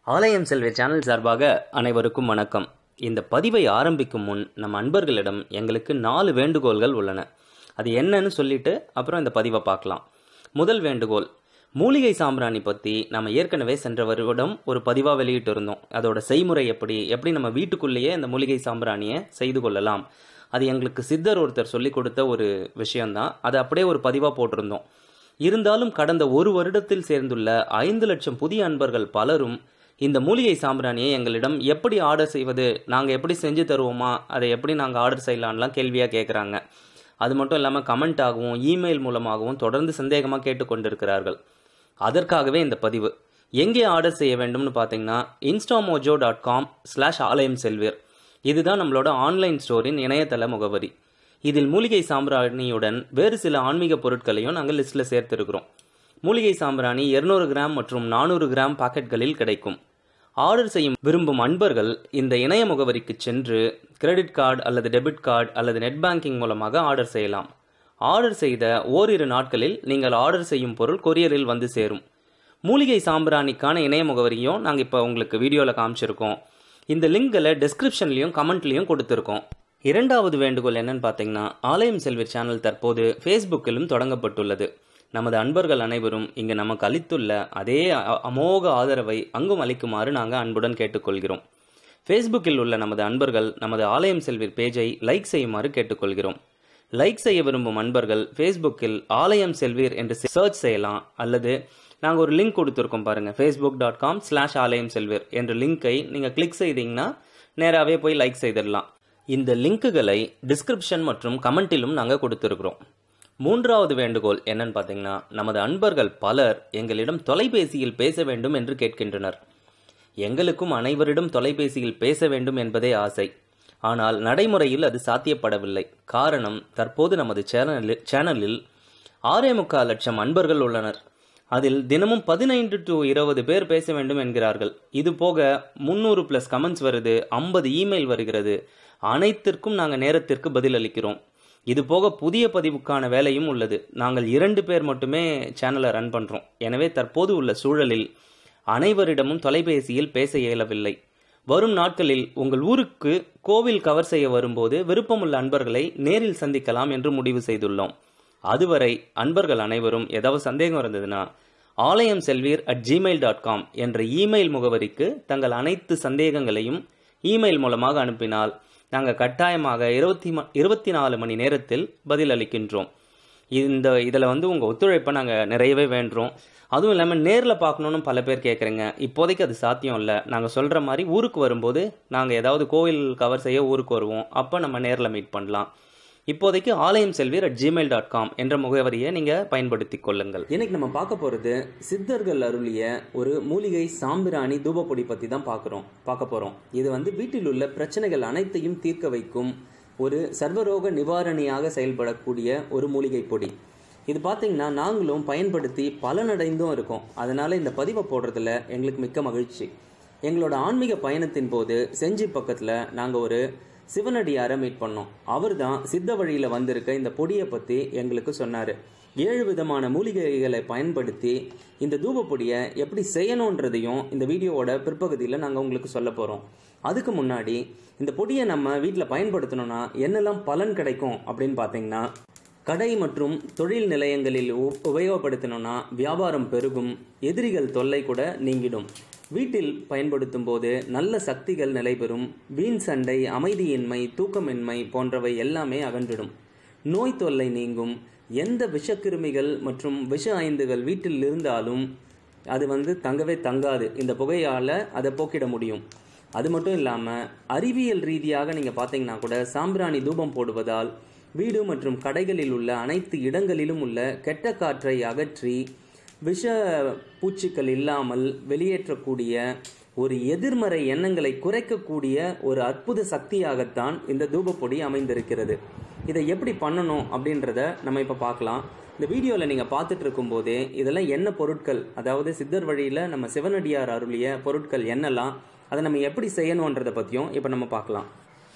ஆலயம் செல்வி சேனல் சார்பாக அனைவருக்கும் வணக்கம் இந்த பதிவை ஆரம்பிக்கும் முன் நம் அன்பர்களிடம் எங்களுக்கு நாலு வேண்டுகோள்கள் உள்ளன அது என்னன்னு சொல்லிட்டு அப்புறம் இந்த பதிவை பார்க்கலாம் முதல் வேண்டுகோள் மூலிகை சாம்பிராணி பற்றி நம்ம ஏற்கனவே சென்ற வருடம் ஒரு பதிவாக வெளியிட்டு இருந்தோம் அதோட செய்முறை எப்படி எப்படி நம்ம வீட்டுக்குள்ளேயே அந்த மூலிகை சாம்பிராணியை செய்து கொள்ளலாம் அது எங்களுக்கு சித்தர் ஒருத்தர் சொல்லி கொடுத்த ஒரு விஷயம்தான் அதை அப்படியே ஒரு பதிவாக போட்டிருந்தோம் இருந்தாலும் கடந்த ஒரு வருடத்தில் சேர்ந்துள்ள ஐந்து லட்சம் புதிய அன்பர்கள் பலரும் இந்த மூலிகை சாம்பிராணியை எங்களிடம் எப்படி ஆர்டர் செய்வது நாங்கள் எப்படி செஞ்சு தருவோமா அதை எப்படி நாங்கள் ஆர்டர் செய்யலான்லாம் கேள்வியாக கேட்குறாங்க அது மட்டும் இல்லாமல் கமெண்ட் ஆகவும் இமெயில் மூலமாகவும் தொடர்ந்து சந்தேகமாக கேட்டுக்கொண்டிருக்கிறார்கள் அதற்காகவே இந்த பதிவு எங்கே ஆர்டர் செய்ய வேண்டும்னு பார்த்தீங்கன்னா இன்ஸ்டாமோஜோ டாட் காம் ஸ்லாஷ் ஆலயம் செல்வீர் இதுதான் நம்மளோட ஆன்லைன் ஸ்டோரின் இணையதள முகவரி இதில் மூலிகை சாம்பிராணியுடன் வேறு சில ஆன்மீக பொருட்களையும் நாங்கள் லிஸ்ட்டில் சேர்த்திருக்கிறோம் மூலிகை சாம்பிராணி 200 கிராம் மற்றும் நானூறு கிராம் பாக்கெட்களில் கிடைக்கும் ஆர்டர் செய்யும் விரும்பும் அன்பர்கள் இந்த இணைய முகவரிக்கு சென்று கிரெடிட் கார்டு அல்லது டெபிட் கார்டு அல்லது நெட் பேங்கிங் மூலமாக ஆர்டர் செய்யலாம் ஆர்டர் செய்த ஓரிரு நாட்களில் நீங்கள் ஆர்டர் செய்யும் பொருள் கொரியரில் வந்து சேரும் மூலிகை சாம்பிராணிக்கான இணைய முகவரியும் நாங்கள் இப்போ உங்களுக்கு வீடியோவில் காமிச்சிருக்கோம் இந்த லிங்களை டிஸ்கிரிப்ஷன்லையும் கமெண்ட்லையும் கொடுத்துருக்கோம் இரண்டாவது வேண்டுகோள் என்னன்னு பார்த்தீங்கன்னா ஆலயம் செல்வி சேனல் தற்போது ஃபேஸ்புக்கிலும் தொடங்கப்பட்டுள்ளது நமது அன்பர்கள் அனைவரும் இங்கு நமக்கு அளித்துள்ள அதே அ- அமோக ஆதரவை அங்கும் அளிக்குமாறு நாங்கள் அன்புடன் கேட்டுக்கொள்கிறோம் ஃபேஸ்புக்கில் உள்ள நமது அன்பர்கள் நமது ஆலயம் செல்விர் பேஜை லைக் செய்யுமாறு கேட்டுக்கொள்கிறோம் லைக் செய்ய விரும்பும் அன்பர்கள் ஃபேஸ்புக்கில் ஆலயம் செல்வீர் என்று சர்ச் செய்யலாம் அல்லது நாங்கள் ஒரு லிங்க் கொடுத்துருக்கோம் பாருங்க ஃபேஸ்புக் டாட் காம் ஸ்லாஷ் ஆலயம் செல்வீர் என்ற லிங்கை நீங்கள் கிளிக் செய்தீங்கன்னா நேராகவே போய் லைக் செய்திடலாம் இந்த லிங்க்குகளை டிஸ்கிரிப்ஷன் மற்றும் கமெண்டிலும் நாங்கள் கொடுத்துருக்குறோம் மூன்றாவது வேண்டுகோள் என்னன்னு பார்த்தீங்கன்னா நமது அன்பர்கள் பலர் எங்களிடம் தொலைபேசியில் பேச வேண்டும் என்று கேட்கின்றனர் எங்களுக்கும் அனைவரிடம் தொலைபேசியில் பேச வேண்டும் என்பதே ஆசை ஆனால் நடைமுறையில் அது சாத்தியப்படவில்லை காரணம் தற்போது நமது சேனலில் சேனலில் ஆறே முக்கால் லட்சம் அன்பர்கள் உள்ளனர் அதில் தினமும் பதினைந்து டு இருபது பேர் பேச வேண்டும் என்கிறார்கள் இது போக முந்நூறு ப்ளஸ் கமெண்ட்ஸ் வருது ஐம்பது இமெயில் வருகிறது அனைத்திற்கும் நாங்கள் நேரத்திற்கு பதிலளிக்கிறோம் இது போக புதிய பதிவுக்கான வேலையும் உள்ளது நாங்கள் இரண்டு பேர் மட்டுமே சேனலை ரன் பண்ணுறோம் எனவே தற்போது உள்ள சூழலில் அனைவரிடமும் தொலைபேசியில் பேச இயலவில்லை வரும் நாட்களில் உங்கள் ஊருக்கு கோவில் கவர் செய்ய வரும்போது விருப்பமுள்ள அன்பர்களை நேரில் சந்திக்கலாம் என்று முடிவு செய்துள்ளோம் அதுவரை அன்பர்கள் அனைவரும் ஏதாவது சந்தேகம் இருந்ததுன்னா Aalayam Selveer at Gmail dot com என்ற இமெயில் முகவரிக்கு தங்கள் அனைத்து சந்தேகங்களையும் இமெயில் மூலமாக அனுப்பினால் நாங்கள் கட்டாயமாக இருபத்தி ம இருபத்தி நாலு மணி நேரத்தில் பதில் அளிக்கின்றோம் இந்த இதில் வந்து உங்கள் ஒத்துழைப்பை நாங்கள் நிறையவே வேண்டுறோம் அதுவும் இல்லாமல் நேரில் பார்க்கணுன்னு பல பேர் கேட்குறீங்க இப்போதைக்கு அது சாத்தியம் இல்லை நாங்கள் சொல்கிற மாதிரி ஊருக்கு வரும்போது நாங்கள் ஏதாவது கோவில் கவர் செய்ய ஊருக்கு வருவோம் அப்போ நம்ம நேரில் மீட் பண்ணலாம் இப்போதைக்கு Aalayam Selveer at Gmail dot com என்ற முகவரியை நீங்கள் பயன்படுத்திக் கொள்ளுங்கள் இன்னைக்கு நம்ம பார்க்க போகிறது சித்தர்கள் அருளிய ஒரு மூலிகை சாம்பிராணி தூபப்பொடி பற்றி தான் பார்க்குறோம் பார்க்க போகிறோம் இது வந்து வீட்டில் உள்ள பிரச்சனைகள் அனைத்தையும் தீர்க்க வைக்கும் ஒரு சர்வரோக நிவாரணியாக செயல்படக்கூடிய ஒரு மூலிகை பொடி இது பார்த்தீங்கன்னா நாங்களும் பயன்படுத்தி பலனடைந்தும் இருக்கோம் அதனால இந்த பதிவை போடுறதுல எங்களுக்கு மிக்க மகிழ்ச்சி எங்களோட ஆன்மீக பயணத்தின் போது செஞ்சி பக்கத்தில் நாங்கள் ஒரு சிவனடியாரை மீட் பண்ணோம் அவர் தான் சித்த வழியில் வந்திருக்க இந்த பொடியை பற்றி எங்களுக்கு சொன்னார் ஏழு விதமான மூலிகைகளை பயன்படுத்தி இந்த தூபப்பொடியை எப்படி செய்யணுன்றதையும் இந்த வீடியோவோட பிற்பகுதியில் நாங்கள் உங்களுக்கு சொல்ல போகிறோம் அதுக்கு முன்னாடி இந்த பொடியை நம்ம வீட்டில் பயன்படுத்தணும்னா என்னெல்லாம் பலன் கிடைக்கும் அப்படின்னு பார்த்தீங்கன்னா கடை மற்றும் தொழில் நிலையங்களில் உ- உபயோகப்படுத்தணும்னா வியாபாரம் பெருகும் எதிரிகள் தொல்லை கூட நீங்கிடும் வீட்டில் பயன்படுத்தும் போது நல்ல சக்திகள் நிலைபெறும் வீண் சண்டை அமைதியின்மை தூக்கமின்மை போன்றவை எல்லாமே அகன்றிடும் நோய் தொல்லை நீங்கும் எந்த விஷக்கிருமிகள் மற்றும் விஷ ஐந்துகள் வீட்டில் இருந்தாலும் அது வந்து தங்கவே தங்காது இந்த புகையால் அதை போக்கிட முடியும் அது மட்டும் இல்லாமல் அறிவியல் ரீதியாக நீங்கள் பார்த்தீங்கன்னா கூட சாம்பிராணி தூபம் போடுவதால் வீடு மற்றும் கடைகளில் உள்ள அனைத்து இடங்களிலும் உள்ள கெட்ட காற்றை அகற்றி விஷ பூச்சிகள் இல்லாமல் வெளியேற்றக்கூடிய ஒரு எதிர்மறை எண்ணங்களை குறைக்கக்கூடிய ஒரு அற்புத சக்தியாகத்தான் இந்த தூபப்பொடி அமைந்திருக்கிறது இதை எப்படி பண்ணணும் அப்படின்றத நம்ம இப்போ பார்க்கலாம் இந்த வீடியோவில் நீங்கள் பார்த்துட்டு இருக்கும்போதே இதெல்லாம் என்ன பொருட்கள் அதாவது சித்தர் வழியில் நம்ம சிவனடியார் அருளிய பொருட்கள் என்னெல்லாம் அதை நம்ம எப்படி செய்யணுன்றதை பற்றியும் இப்போ நம்ம பார்க்கலாம்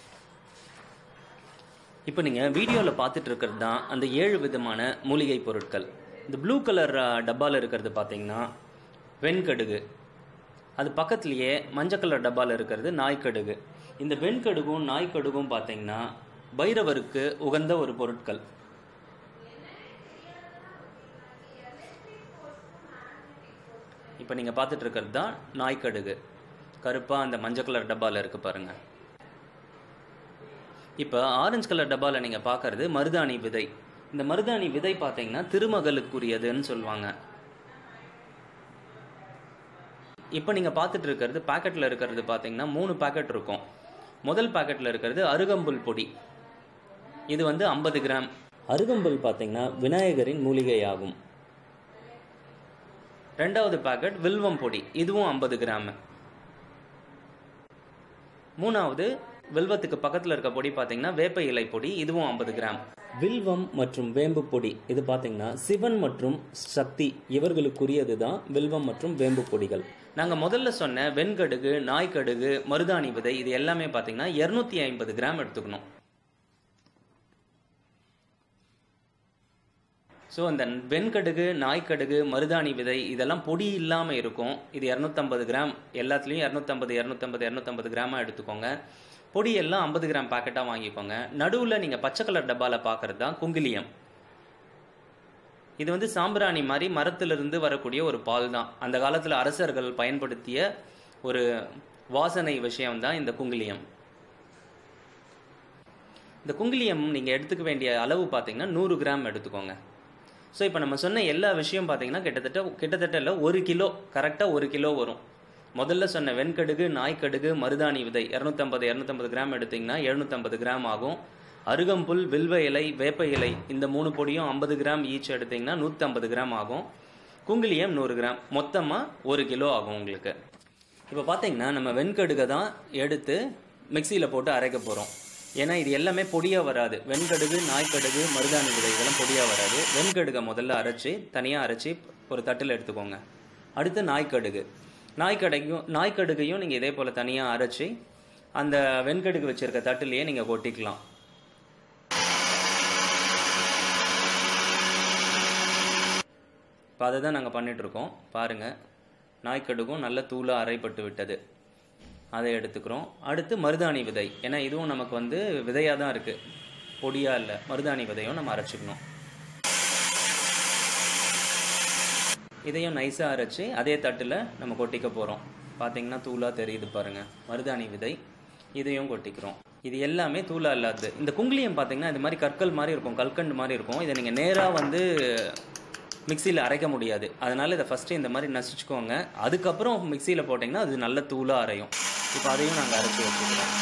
இப்போ நீங்கள் வீடியோவில் பார்த்துட்டு இருக்கிறது தான் அந்த ஏழு விதமான மூலிகை பொருட்கள் இந்த ப்ளூ கலர் டப்பாவில் இருக்கிறது பார்த்தீங்கன்னா வெண்கடுகு அது பக்கத்துலேயே மஞ்சள் கலர் டப்பாவில் இருக்கிறது நாய்க்கடுகு இந்த வெண்கடுகும் நாய்க்கடுகும் பார்த்தீங்கன்னா பைரவருக்கு உகந்த ஒரு பொருட்கள் இப்போ நீங்கள் பார்த்துட்டு இருக்கிறது தான் நாய்க்கடுகு கருப்பாக அந்த மஞ்சள் கலர் டப்பாவில் இருக்குது பாருங்கள் இப்போ ஆரஞ்சு கலர் டப்பாவில் நீங்கள் பார்க்கறது மருதாணி விதை இந்த மருதாணி விதை பார்த்தீங்கன்னா திருமகளுக்குரியதுன்னு சொல்லுவாங்க இப்போ நீங்கள் பார்த்துட்டு இருக்கிறது பாக்கெட்டில் இருக்கிறது பார்த்தீங்கன்னா மூணு பாக்கெட் இருக்கும் முதல் பாக்கெட்டில் இருக்கிறது அருகம்புல் பொடி இது வந்து ஐம்பது கிராம் அருகம்புல் பார்த்தீங்கன்னா விநாயகரின் மூலிகை ஆகும் ரெண்டாவது பாக்கெட் வில்வம் பொடி இதுவும் ஐம்பது கிராம் மூணாவது வில்வத்துக்கு பக்கத்தில் இருக்க பொடி பார்த்தீங்கன்னா வேப்ப இலை பொடி இதுவும் ஐம்பது கிராம் வில்வம் மற்றும் வேம்பு பொடி இது பார்த்தீங்கன்னா சிவன் மற்றும் சக்தி இவர்களுக்குரியது தான் வில்வம் மற்றும் வேம்பு பொடிகள் நாங்கள் முதல்ல சொன்ன வெண்கடுகு நாய்க்கடுகு மருதாணி விதை இது எல்லாமே பார்த்தீங்கன்னா இரநூத்தி ஐம்பது கிராம் எடுத்துக்கணும் ஸோ அந்த வெண்கடுகு நாய்க்கடுகு மருதாணி விதை இதெல்லாம் பொடி இல்லாமல் இருக்கும் இது இரநூத்தம்பது கிராம் எல்லாத்துலேயும் இரநூத்தம்பது இரநூத்தம்பது இரநூத்தம்பது கிராமாக எடுத்துக்கோங்க பொடி எல்லாம் ஐம்பது கிராம் பேக்கெட்டாக வாங்கிக்கோங்க நடுவில் நீங்கள் பச்சை கலர் டப்பாவில் பார்க்குறது தான் குங்கிலியம் இது வந்து சாம்பிராணி மாதிரி மரத்திலிருந்து வரக்கூடிய ஒரு பால் தான் அந்த காலத்தில் அரசர்கள் பயன்படுத்திய ஒரு வாசனை விஷயம் தான் இந்த குங்கிலியம் இந்த குங்கிலியம் நீங்கள் எடுத்துக்க வேண்டிய அளவு பார்த்தீங்கன்னா நூறு கிராம் எடுத்துக்கோங்க ஸோ இப்போ நம்ம சொன்ன எல்லா விஷயம் பார்த்தீங்கன்னா கிட்டத்தட்ட கிட்டத்தட்ட இல்லை ஒரு கிலோ கரெக்டாக ஒரு கிலோ வரும் முதல்ல சொன்ன வெண்கடுகு நாய்க்கடுகு மருதாணி விதை இரநூத்தம்பது இரநூத்தம்பது கிராம் எடுத்திங்கன்னா எழுநூற்றம்பது கிராம் ஆகும் அருகம்புல் வில்வ இலை வேப்ப இலை இந்த மூணு பொடியும் ஐம்பது கிராம் ஈச் எடுத்திங்கன்னா நூற்றம்பது கிராம் ஆகும் குங்கிலியம் நூறு கிராம் மொத்தமாக ஒரு கிலோ ஆகும் உங்களுக்கு இப்போ பார்த்தீங்கன்னா நம்ம வெண்கடுகை தான் எடுத்து மிக்சியில் போட்டு அரைக்க போகிறோம் ஏன்னா இது எல்லாமே பொடியாக வராது வெண்கடுகு நாய்க்கடுகு மருதாணி விதை இதெல்லாம் பொடியாக வராது வெண்கடுகை முதல்ல அரைச்சி தனியாக அரைச்சி ஒரு தட்டில் எடுத்துக்கோங்க அடுத்து நாய்க்கடுகு நாய்க்கடைக்கும் நாய்க்கடுகையும் நீங்கள் இதே போல் தனியாக அரைச்சி அந்த வெண்கடுகு வச்சுருக்க தட்டுலேயே நீங்கள் கொட்டிக்கலாம் இப்போ அதை தான் நாங்கள் பண்ணிகிட்ருக்கோம் பாருங்கள் நாய்க்கடுகும் நல்ல தூளாக அரைப்பட்டு விட்டது அதை எடுத்துக்கிறோம் அடுத்து மருதாணி விதை ஏன்னா இதுவும் நமக்கு வந்து விதையாக தான் இருக்குது பொடியாக இல்லை மருதாணி விதையும் நம்ம அரைச்சிக்கணும் இதையும் நைஸாக அரைச்சி அதே தட்டில் நம்ம கொட்டிக்க போகிறோம் பார்த்தீங்கன்னா தூளாக தெரியுது பாருங்கள் மருதாணி விதை இதையும் கொட்டிக்கிறோம் இது எல்லாமே தூளாக இல்லாது இந்த குங்கிலியம் பார்த்தீங்கன்னா இது மாதிரி கற்கள் மாதிரி இருக்கும் கல்கண்டு மாதிரி இருக்கும் இதை நீங்கள் நேராக வந்து மிக்சியில் அரைக்க முடியாது அதனால் இதை ஃபஸ்ட்டு இந்த மாதிரி நசிச்சுக்கோங்க அதுக்கப்புறம் மிக்சியில் போட்டிங்கன்னா அது நல்ல தூளாக அரையும் இப்போ அதையும் நாங்கள் அரைச்சி வச்சுக்கிறோம்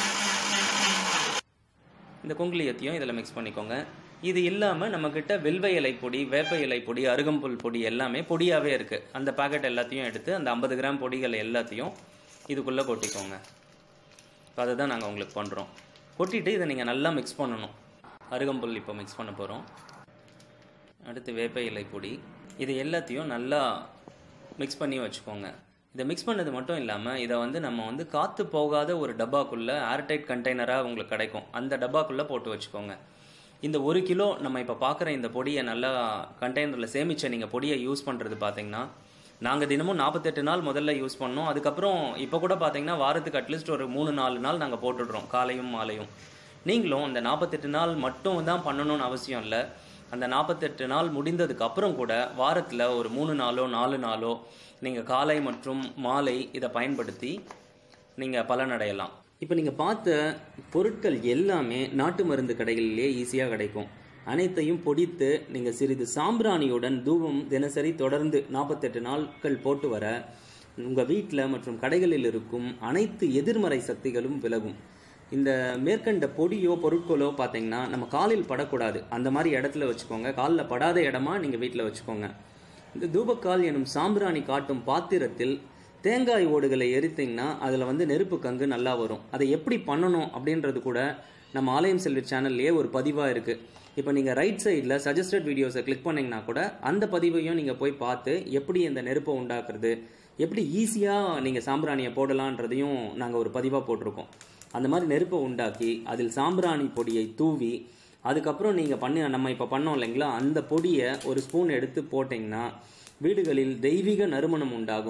இந்த குங்கிலியத்தையும் இதில் மிக்ஸ் பண்ணிக்கோங்க இது இல்லாமல் நம்மக்கிட்ட வில்வ இலை பொடி வேப்ப இலை பொடி அருகம்புல் பொடி எல்லாமே பொடியாகவே இருக்குது அந்த பாக்கெட் எல்லாத்தையும் எடுத்து அந்த ஐம்பது கிராம் பொடிகள் எல்லாத்தையும் இதுக்குள்ளே கொட்டிக்கோங்க இப்போ அதை தான் நாங்கள் உங்களுக்கு பண்ணுறோம் கொட்டிட்டு இதை நீங்கள் நல்லா மிக்ஸ் பண்ணணும் அருகம்புல் இப்போ மிக்ஸ் பண்ண போகிறோம் அடுத்து வேப்ப இலை பொடி இது எல்லாத்தையும் நல்லா மிக்ஸ் பண்ணி வச்சுக்கோங்க இதை மிக்ஸ் பண்ணது மட்டும் இல்லாமல் இதை வந்து நம்ம வந்து காற்று போகாத ஒரு டப்பாக்குள்ளே ஏர்டைட் கண்டெய்னராக உங்களுக்கு கிடைக்கும் அந்த டப்பாக்குள்ளே போட்டு வச்சுக்கோங்க இந்த ஒரு கிலோ நம்ம இப்போ பார்க்குற இந்த பொடியை நல்லா கண்டெய்னரில் சேமித்த நீங்கள் பொடியை யூஸ் பண்ணுறது பார்த்தீங்கன்னா நாங்கள் தினமும் நாற்பத்தெட்டு நாள் முதல்ல யூஸ் பண்ணோம் அதுக்கப்புறம் இப்போ கூட பார்த்தீங்கன்னா வாரத்துக்கு அட்லீஸ்ட் ஒரு மூணு நாலு நாள் நாங்கள் போட்டுடுறோம் காலையும் மாலையும் நீங்களும் அந்த நாற்பத்தெட்டு நாள் மட்டும் தான் பண்ணணும்னு அவசியம் இல்லை அந்த நாற்பத்தெட்டு நாள் முடிந்ததுக்கு அப்புறம் கூட வாரத்தில் ஒரு மூணு நாளோ நாலு நாளோ நீங்கள் காலை மற்றும் மாலை இதை பயன்படுத்தி நீங்கள் பலனடையலாம் இப்போ நீங்கள் பார்த்த பொருட்கள் எல்லாமே நாட்டு மருந்து கடைகளிலே ஈஸியாக கிடைக்கும் அனைத்தையும் பொடித்து நீங்கள் சிறிது சாம்பிராணியுடன் தூபம் தினசரி தொடர்ந்து நாற்பத்தெட்டு நாட்கள் போட்டு வர உங்கள் வீட்டில் மற்றும் கடைகளில் இருக்கும் அனைத்து எதிர்மறை சக்திகளும் விலகும் இந்த மேற்கண்ட பொடியோ பொருட்களோ பார்த்தீங்கன்னா நம்ம காலில் படக்கூடாது அந்த மாதிரி இடத்துல வச்சுக்கோங்க காலில் படாத இடமா நீங்கள் வீட்டில் வச்சுக்கோங்க இந்த தூபக்கால் எனும் சாம்பிராணி காட்டும் பாத்திரத்தில் தேங்காய் ஓடுகளை எரித்தீங்கன்னா அதில் வந்து நெருப்பு கங்கு நல்லா வரும் அதை எப்படி பண்ணணும் அப்படின்றது கூட நம்ம ஆலயம் செல்வி சேனல்லையே ஒரு பதிவாக இருக்குது இப்போ நீங்கள் ரைட் சைடில் சஜஸ்டட் வீடியோஸை கிளிக் பண்ணிங்கன்னா கூட அந்த பதிவையும் நீங்கள் போய் பார்த்து எப்படி இந்த நெருப்பை உண்டாக்குறது எப்படி ஈஸியாக நீங்கள் சாம்பிராணியை போடலான்றதையும் நாங்கள் ஒரு பதிவாக போட்டிருக்கோம் அந்த மாதிரி நெருப்பை உண்டாக்கி அதில் சாம்பிராணி பொடியை தூவி அதுக்கப்புறம் நீங்கள் பண்ணி நம்ம இப்போ பண்ணோம் இல்லைங்களா அந்த பொடியை ஒரு ஸ்பூன் எடுத்து போட்டிங்கன்னா வீடுகளில் தெய்வீக நறுமணம் உண்டாகும்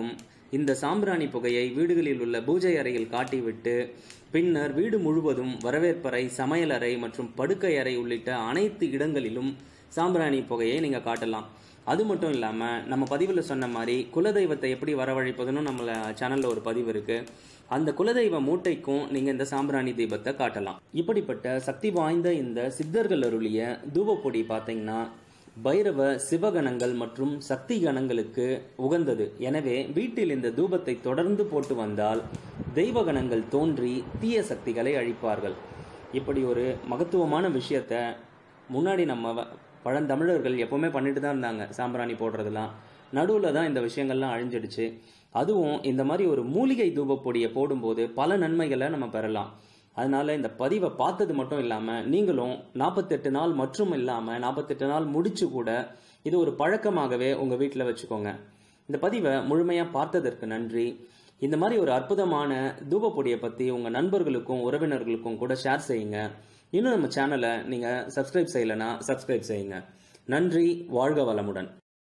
இந்த சாம்பிராணி புகையை வீடுகளில் உள்ள பூஜை அறையில் காட்டிவிட்டு பின்னர் வீடு முழுவதும் வரவேற்பறை சமையலறை மற்றும் படுக்கை அறை உள்ளிட்ட அனைத்து இடங்களிலும் சாம்பிராணி புகையை நீங்கள் காட்டலாம் அது மட்டும் இல்லாமல் நம்ம பதிவில் சொன்ன மாதிரி குலதெய்வத்தை எப்படி வரவழைப்பதுன்னு நம்மள சேனலில் ஒரு பதிவு இருக்குது அந்த குலதெய்வ மூட்டைக்கும் நீங்கள் இந்த சாம்பிராணி தீபத்தை காட்டலாம் இப்படிப்பட்ட சக்தி வாய்ந்த இந்த சித்தர்கள் அருளிய தூபப்பொடி பார்த்தீங்கன்னா பைரவ சிவகணங்கள் மற்றும் சக்தி கணங்களுக்கு உகந்தது எனவே வீட்டில் இந்த தூபத்தை தொடர்ந்து போட்டு வந்தால் தெய்வ கணங்கள் தோன்றி தீய சக்திகளை அழிப்பார்கள் இப்படி ஒரு மகத்துவமான விஷயத்த முன்னாடி நம்ம வ- பழந்தமிழர்கள் எப்பவுமே பண்ணிட்டு தான் இருந்தாங்க சாம்பிராணி போடுறதெல்லாம் நடுவில் தான் இந்த விஷயங்கள்லாம் அழிஞ்சிடுச்சு அதுவும் இந்த மாதிரி ஒரு மூலிகை தூபப்பொடியை போடும்போது பல நன்மைகளை நம்ம பெறலாம் அதனால இந்த பதிவை பார்த்தது மட்டும் இல்லாமல் நீங்களும் நாற்பத்தெட்டு நாள் மற்றும் இல்லாமல் நாற்பத்தெட்டு நாள் முடிச்சு கூட இது ஒரு பழக்கமாகவே உங்கள் வீட்டில் வச்சுக்கோங்க இந்த பதிவை முழுமையாக பார்த்ததற்கு நன்றி இந்த மாதிரி ஒரு அற்புதமான தூபப்பொடியை பற்றி உங்கள் நண்பர்களுக்கும் உறவினர்களுக்கும் கூட ஷேர் செய்யுங்க இன்னும் நம்ம சேனலை நீங்கள் சப்ஸ்கிரைப் செய்யலைன்னா சப்ஸ்கிரைப் செய்யுங்க நன்றி வாழ்க வளமுடன்